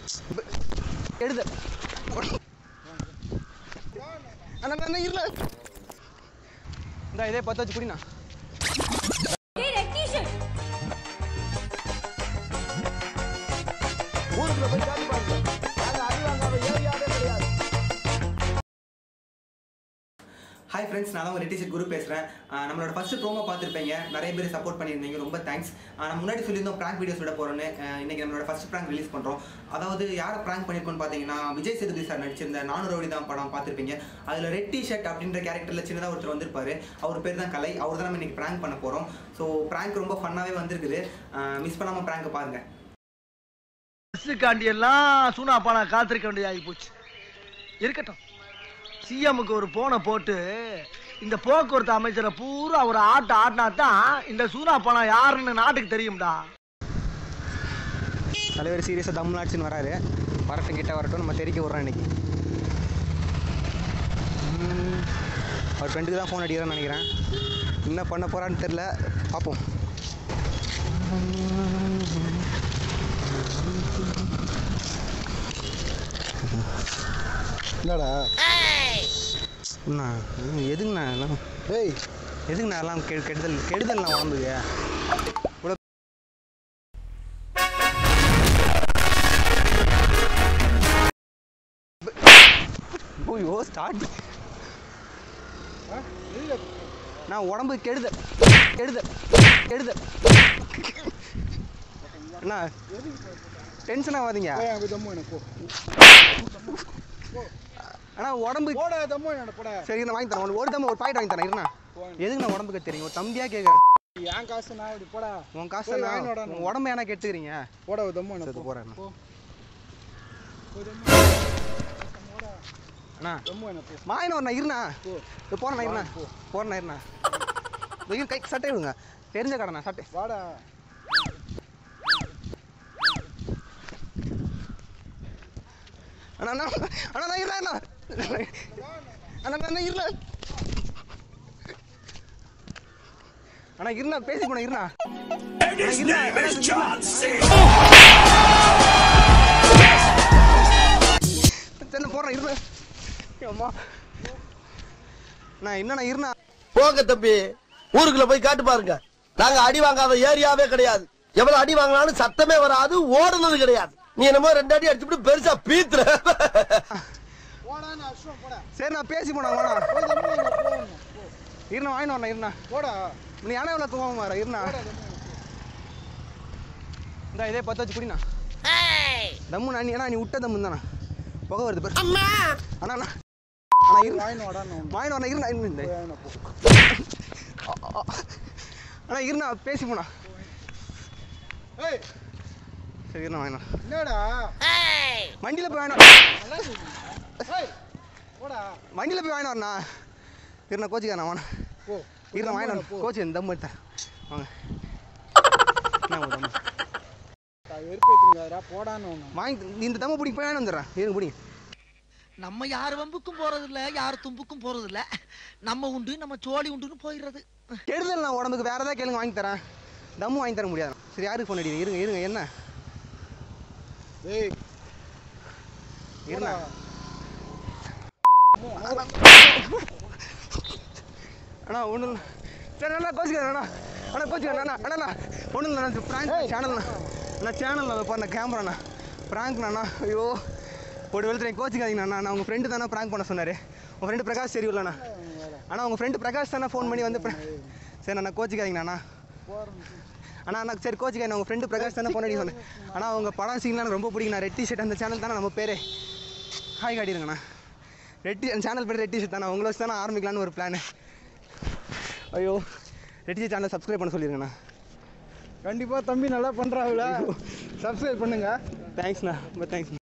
எடுது அண்ணா அண்ணா இருல இந்த இதே பத்து வச்சு குடிண்ணா Hey, red t-shirt. ஊருக்குள்ள போய் காட்டி பாருங்க நாங்க அடி வாங்காம ஏரியாவே கிடையாது ஹாய் ஃப்ரெண்ட்ஸ் நான் தான் உங்கள் ரெட்டிஷர் குரு பேசுகிறேன் நம்மளோட ஃபர்ஸ்ட் ப்ரோமோ பார்த்துருப்பீங்க நிறைய பேர் சப்போர்ட் பண்ணியிருந்தீங்க ரொம்ப தேங்க்ஸ் நம்ம முன்னாடி சொல்லியிருந்தோம் ப்ராங்க் வீடியோஸ் விட போகிறோன்னு இன்னைக்கு நம்மளோட ஃபர்ஸ்ட் ப்ராங்க் ரிலீஸ் பண்ணுறோம் அதாவது யாரை ப்ராங்க் பண்ணியிருக்கோம்னு பார்த்தீங்கன்னா விஜய் சேதுபதி சார் நடிச்சிருந்த நானூறு ரவுடி தான் படம் பார்த்துருப்பீங்க அதில் ரெட் ஷர்ட் அப்படின்ற கேரக்டரில் சின்னதாக ஒருத்தர் வந்திருப்பாரு அவர் பேர் தான் கலை அவர் தான் நம்ம இன்னைக்கு ப்ராங்க் பண்ண போகிறோம் ஸோ ப்ராங்க் ரொம்ப ஃபன்னாகவே வந்திருக்குது மிஸ் பண்ணாமல் ப்ராங்க் பாருங்கள் பஸ்ஸுக்காண்டி எல்லாம் சூனா பானா காத்திருக்க வேண்டியதாகி போச்சு இருக்கட்டும் சிஎம்முக்கு ஒரு போனை போட்டு இந்த போக்குவரத்து அமைச்சரை பூரா ஒரு ஆட்ட ஆட்டினா தான் இந்த சூனா பானா யாருன்னு நாட்டுக்கு தெரியும்டா தலைவர் சீரியஸாக தமிழ்நாட்சின்னு வராரு வரட்டும் கிட்ட வரட்டும் நம்ம தெரிக்க விட்றோம் இன்னைக்கு ம், அவர் ஃப்ரெண்டுக்கு தான் ஃபோன் அடிக்கிறான்னு நினைக்கிறேன் என்ன பண்ண போகிறான்னு தெரில பார்ப்போம் என்னடா அண்ணா ம், எதுங்கண்ணா எல்லாம் டேய் எதுங்கண்ணா எல்லாம் கெ கெடுதல் கெடுதல்ண்ணா உடம்புக்கு இவ்வளோ ஐயோ ஸ்டார்ட் நான் உடம்பு கெடுதல் கெடுதல் கெடுதல் அண்ணா டென்ஷன் ஆகாதீங்க போய் அங்கே தம்மு எனக்கு போ அண்ணா உடம்பு போடா தம்மு என்ன போடா சரி நான் வாங்கி தரேன் உனக்கு ஒரு தம்பு ஒரு பாக்கெட் வாங்கி தரேன் இருண்ணா போங்க. எதுக்கு நான் உடம்புக்கு தெரியும் ஒரு தம்பியாக கேட்குறேன் என் காசு நான் அப்படி போடா உன் காசு போய் என்ன? வாங்கிட்டு வாடா உன் உடம்பு ஏன்னா கெட்டுக்கிறீங்க போடா ஒரு தம்மு சரி, என்ன போறேன். போ போய் தம்மு அண்ணா தம்மு என்ன போ வாங்கின வரண்ணா இருண்ணா போ இது போறேண்ணா இருண்ணா போ. போறேண்ணா இருண்ணா வெயில் கை சட்டை விடுங்க தெரிஞ்ச கடைண்ணா சட்டை வாடா அண்ணா அண்ணா அண்ணா நான் இருண்ணா அண்ணா அண்ணா அண்ணா இருண்ணா அண்ணா இருண்ணா பேசி போன இருண்ணா அண்ணா, இருண்ணா, அண்ணா, இருண்ணா. சரி நான் போடுறேன் இருண்ணா அம்மா நான் என்னண்ணா இருண்ணா போங்க தம்பி ஊருக்குள்ள போய் காட்டு பாருங்க நாங்க அடி வாங்காத ஏரியாவே கிடையாது எவ்வளவு அடி வாங்கினாலும் சத்தமே வராது ஓடுனது கிடையாது நீ என்னமோ ரெண்டு அடி அடிச்சுட்டு பெருசா பீத்துற போடா நான் அஷ்டம் போடா சரி நான் பேசி போனா வாடா போய் தம்மு எங்க போகணும் போ இருண்ணா வாங்கிட்டு வரண்ணா இருண்ணா போடா நீ ஆனால் எவ்வளோ தூங்காம வர இருண்ணா போடா தம்மு எனக்கு போ. இந்த இதே பத்து வச்சு குடிண்ணா தம்மு நான் ஏன்னா நீ விட்ட தம்மு தானே புகை வருது பாரு அண்ணா அண்ணா அண்ணா இரு வாங்கின்னு வாடா நான் வாங்கிட்டு வரண்ணா இருண்ணா இருந்து போய் வாங்கின்னு போ அண்ணா இருண்ணா பேசி போண்ணா ஏய் சரி இருண்ணா வாங்கினா என்னடா வண்டியில் போய் வாங்கினா நல்லா சொல்லு. ஏய் போடா வண்டியில் போய் வாங்கினா வரண்ணா இருண்ணா கோச்சிக்காண்ணா வாண்ணா போ இருண்ணா வாங்கினா போ கோச்சி இந்த தம்மு எடுத்தேன் வாங்க என்ன உங்க தம்மு வெறுப்பேற்றுங்காரா போடான்னு ஒன்று வாங்கி இந்த தம்மு பிடிங்க போய் வாங்கி வந்துடுறேன் இருங்க பிடிங்க நம்ம யார் வம்புக்கும் போறது இல்ல யார் தும்புக்கும் போறது இல்ல நம்ம உண்டு நம்ம சோழி உண்டுன்னு போயிடுறது கெடுதல் நான் உடம்புக்கு வேற ஏதாவது கேளுங்க வாங்கி தரேன் தம்மு வாங்கி தர முடியாது சரி யாருக்கு ஃபோன் அடிக்கிறீங்க இருங்க இருங்க என்ன ஏய் இருண்ணா அண்ணா ஒன்றும் இல்லை சரி அண்ணா கோச்சிக்கிறேன் அண்ணா அண்ணா கோச்சிக்கிறேன் அண்ணா அண்ணா அண்ணா ஒன்றும் இல்லை நான் ப்ராங்க் சேனல்ண்ணா அண்ணா சேனலில் அதை பண்ண கேமராண்ணா ப்ராங்க்ண்ணா ஐயோ ஒரு வெளுத்து நீங்கள் கோச்சிக்காதீங்கண்ணா நான் உங்கள் ஃப்ரெண்டு தானே ப்ராங்க் பண்ண சொன்னார் உங்கள் ஃப்ரெண்டு பிரகாஷ் தெரியும்லண்ணா அண்ணா உங்கள் ஃப்ரெண்டு பிரகாஷ் தானே ஃபோன் பண்ணி வந்து prank- சரி அண்ணா கோச்சிக்காதீங்கண்ணா அண்ணா அண்ணா சரி கோச்சிக்காதீங்க உங்கள் ஃப்ரெண்டு பிரகாஷ் தானே ஃபோன் பண்ணி சொன்னேன் அண்ணா உங்கள் படம் சீன்லாம் எனக்கு ரொம்ப பிடிக்கும் ரெட் ஷர்ட் அந்த சேனல் தானே நம்ம பேர் ஹாய் காட்டிடுங்கண்ணா ரெட்டி அந்த சேனல் பேர் ரெட்டி ஷர்ட் தானே உங்களை வச்சு தானே ஆரம்பிக்கலான்னு ஒரு பிளான் ஐயோ ரெட்டி சேனல் சப்ஸ்கிரைப் பண்ண சொல்லிருங்கண்ணா கண்டிப்பா தம்பி நல்லா பண்றாங்களா சப்ஸ்கிரைப் பண்ணுங்க தேங்க்ஸ்ண்ணா ரொம்ப தேங்க்ஸ்